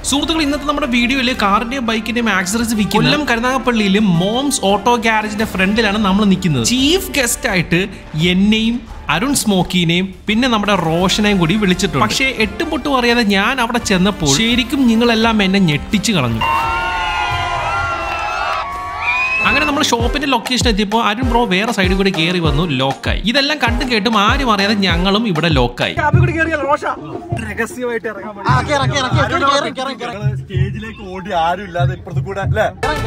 സുഹൃത്തുക്കൾ ഇന്നത്തെ നമ്മുടെ വീഡിയോയിൽ കാറിന്റെയും ബൈക്കിന്റെയും ആക്സറീസ് വിൽക്കുന്ന കൊല്ലം കരുനാഗപ്പള്ളിയിൽ മോംസ് ഓട്ടോ ഗ്യാരേജിന്റെ ഫ്രണ്ടിലാണ് നമ്മൾ നിൽക്കുന്നത് ചീഫ് ഗസ്റ്റ് ആയിട്ട് എന്നെയും അരുൺ സ്മോക്കിനെയും പിന്നെ നമ്മുടെ റോഷനെയും കൂടി വിളിച്ചിട്ടുണ്ട് പക്ഷേ എട്ടും പൊട്ടും അറിയാതെ ഞാൻ അവിടെ ചെന്നപ്പോൾ ശരിക്കും നിങ്ങളെല്ലാം എന്നെ ഞെട്ടിച്ചു കളഞ്ഞു അങ്ങനെ നമ്മൾ ഷോപ്പിന്റെ ലൊക്കേഷൻ എത്തിയപ്പോൾ അരുൺ ബ്രോ വേറെ സൈഡിൽ കൂടി കയറി വന്നു ലോക്കായി ഇതെല്ലാം കണ്ടും കേട്ടും ആരും അറിയാതെ ഞങ്ങളും ഇവിടെ ലോക്കായി രഹസ്യമായിട്ട് ഇറങ്ങാൻ ആ, കേറ്, കേറ്, കേറ്, കേറ്, കേറ്, കേറ്. ഞങ്ങള് സ്റ്റേജിലേക്ക് ഓടി ആരും ഇല്ലാതെ ഇപ്പുറത്ത് കൂടെ അല്ലേ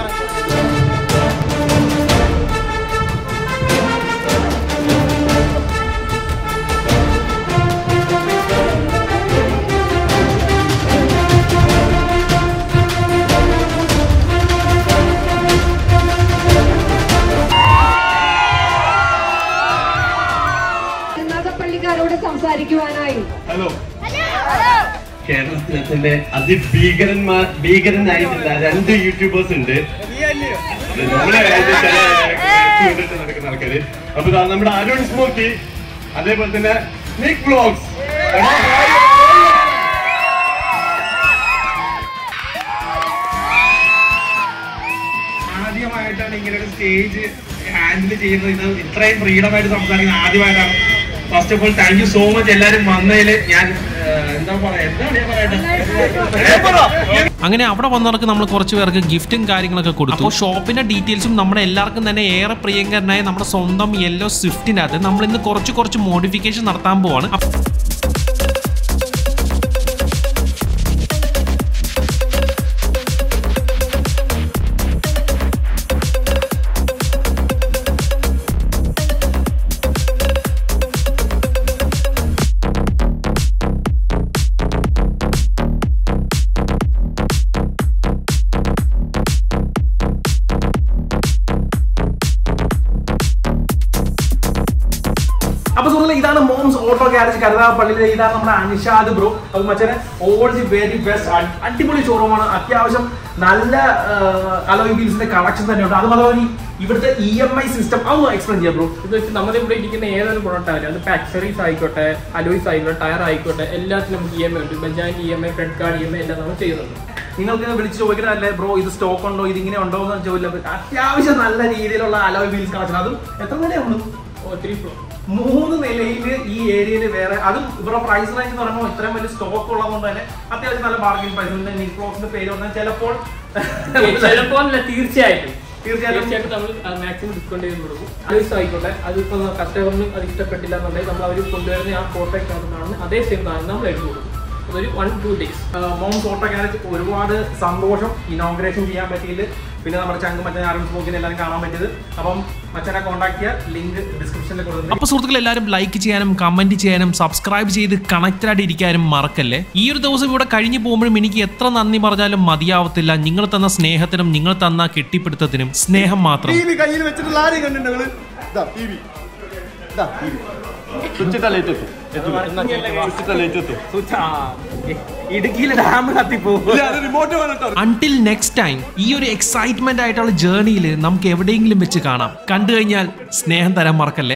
കരുനാഗപ്പള്ളിക്കാരോട് സംസാരിക്കുവാനായി ഹലോ കേരളത്തിലെ അതിഭീകരന്മാർ ഭീകരനായിട്ടില്ല രണ്ട് യൂട്യൂബേഴ്സ് ഉണ്ട് അത് നമ്മളെ രാജ്യത്ത് ചില കൊണ്ടിട്ട് നടക്കുന്ന ആൾക്കാര് അപ്പൊ ദാ നമ്മുടെ അരുൺ സ്മോക്കി അതേപോലെ തന്നെ നിക് വ്ലോഗ്സ് ആദ്യമായിട്ടാണ് ഇങ്ങനെ ഒരു സ്റ്റേജ് ഹാൻഡിൽ ചെയ്യുന്നത് ഇത് ഇത്രയും ഫ്രീഡം ആയിട്ട് സംസാരിക്കുന്നത് ആദ്യമായിട്ടാണ് first of all thank you so much എല്ലാവരും വന്നതിൽ ഞാൻ ഏഹ്, എന്താ പറയാ എന്താണ് ഞാൻ പറയട്ടെ അങ്ങനെ അവിടെ വന്നവർക്ക് നമ്മൾ കുറച്ച് പേർക്ക് ഗിഫ്റ്റും കാര്യങ്ങളൊക്കെ കൊടുത്തു അപ്പോൾ ഷോപ്പിന്റെ ഡീറ്റെയിൽസും നമ്മുടെ എല്ലാവർക്കും തന്നെ ഏറെ പ്രിയങ്കരനായ നമ്മുടെ സ്വന്തം യെല്ലോ സ്വിഫ്റ്റിനകത്ത് നമ്മൾ ഇന്ന് കുറച്ച് കുറച്ച് മോഡിഫിക്കേഷൻ നടത്താൻ പോവാണ് അപ്പ- അപ്പൊ സുഹൃത്തുക്കളെ ഇതാണ് മോംസ് ഓട്ടോ ഗ്യാരേജ് കരുതാപ്പള്ളിയിലെ ഇതാണ് നമ്മുടെ അനിഷാദ് ബ്രോ അത് മച്ചനെ ഓൾ ദി വെരി ബെസ്റ്റ് അടിപൊളി ഷോറൂമാണ് അത്യാവശ്യം നല്ല അലോയ് വീൽസിന്റെ കളക്ഷൻ തന്നെയുണ്ട് അത് മാത്രമല്ല ഇവിടുത്തെ ഇ എം ഐ സിസ്റ്റം അതൊന്ന് എക്സ്പ്ലെയിൻ ചെയ്യാം ബ്രോ ഇത് വെച്ച് നമ്മുടെ ഇവിടെ ഇരിക്കുന്ന ഏതൊരു പ്രൊഡക്റ്റ് ആയാലും അതിപ്പോൾ ആക്സറീസ് ആയിക്കോട്ടെ അലോയ്സ് ആയിക്കോട്ടെ ടയർ ആയിക്കോട്ടെ എല്ലാത്തിനും നമുക്ക് ഇ എം ഐ ഉണ്ട് Bajaj E M I credit card E M I എല്ലാം നമ്മൾ ചെയ്യുന്നുണ്ട് നിങ്ങൾക്ക് വിളിച്ച് ചോദിക്കണല്ലേ ബ്രോ ഇത് സ്റ്റോക്ക് ഉണ്ടോ ഇത് ഇങ്ങനെ ഉണ്ടോ എന്ന് ചോദിക്കില്ല അത്യാവശ്യം നല്ല രീതിയിലുള്ള അലോയ് വീൽസ് കളക്ഷൻ അതും എത്ര നിലയുള്ളൂ ഒത്തിരി ഫ്ലോ മൂന്ന് നിലയിൽ ഈ ഏരിയയിൽ വേറെ അതും ഇവരുടെ പ്രൈസ് റേഞ്ച് എന്ന് പറയുമ്പോൾ ഇത്രയും വലിയ സ്റ്റോക്ക് ഉള്ളതുകൊണ്ട് തന്നെ അത്യാവശ്യം നല്ല ബാർഗിൻ പ്രൈസ് ഉണ്ട് നിക്ലോസിന്റെ പേര് പറഞ്ഞാൽ ചിലപ്പോൾ ചിലപ്പോൾ അല്ല തീർച്ചയായിട്ടും തീർച്ചയായിട്ടും. തീർച്ചയായിട്ടും നമ്മൾ മാക്സിമം ഡിസ്കൗണ്ട് ചെയ്ത് കൊടുക്കും അലോയ്സ് ആയിക്കോട്ടെ അതിപ്പോൾ കസ്റ്റമറിന് അത് ഇഷ്ടപ്പെട്ടില്ല എന്നുണ്ടെങ്കിൽ നമ്മൾ അവർ കൊണ്ടുവരുന്ന ആ ഫോട്ടോയ്ക്കകത്ത് കാണുന്ന അതേ സെയിം സാധനം നമ്മൾ എടുത്തു കൊടുക്കും അതൊരു one two days moms auto garage ഒരുപാട് സന്തോഷം ഇനോഗ്രേഷൻ ചെയ്യാൻ പറ്റിയില്ല പിന്നെ നമ്മുടെ ചങ്ക് മറ്റേ ആരും സ്പോക്കിനെ എല്ലാവരും കാണാൻ പറ്റിയത് അപ്പം മച്ചനെ കോൺടാക്ട് ചെയ്യുക ലിങ്ക് ഡിസ്ക്രിപ്ഷനിൽ കൊടുത്തിട്ടുണ്ട് അപ്പൊ സുഹൃത്തുക്കൾ എല്ലാവരും ലൈക്ക് ചെയ്യാനും കമന്റ് ചെയ്യാനും സബ്സ്ക്രൈബ് ചെയ്ത് കണക്റ്റഡ് ആയിട്ട് ഇരിക്കാനും മറക്കല്ലേ ഈ ഒരു ദിവസം ഇവിടെ കഴിഞ്ഞു പോകുമ്പോഴും എനിക്ക് എത്ര നന്ദി പറഞ്ഞാലും മതിയാവത്തില്ല നിങ്ങൾ തന്ന സ്നേഹത്തിനും നിങ്ങൾ തന്ന കെട്ടിപ്പിടുത്തത്തിനും സ്നേഹം മാത്രം ടി വി കയ്യിൽ വെച്ചിട്ടുള്ള ആരെയും കണ്ടിട്ടുണ്ടോ നിങ്ങള് ഇതാ ടി വി ഇതാ ടി വി സ്വിച്ചിട്ട ലൈറ്റ് എത്തും സ്വിച്ചിട്ട ലൈറ്റ് എത്തും ഇടുക്കിയിലെ ഡാം കത്തിപ്പോകും ഇല്ല, അത് റിമോട്ട് വേണം അൺടിൽ നെക്സ്റ്റ് ടൈം ഈ ഒരു എക്സൈറ്റ്മെന്റ് ആയിട്ടുള്ള ജേർണിയിൽ നമുക്ക് എവിടെയെങ്കിലും വെച്ച് കാണാം കണ്ടു കഴിഞ്ഞാൽ സ്നേഹം തരാൻ മറക്കല്ലേ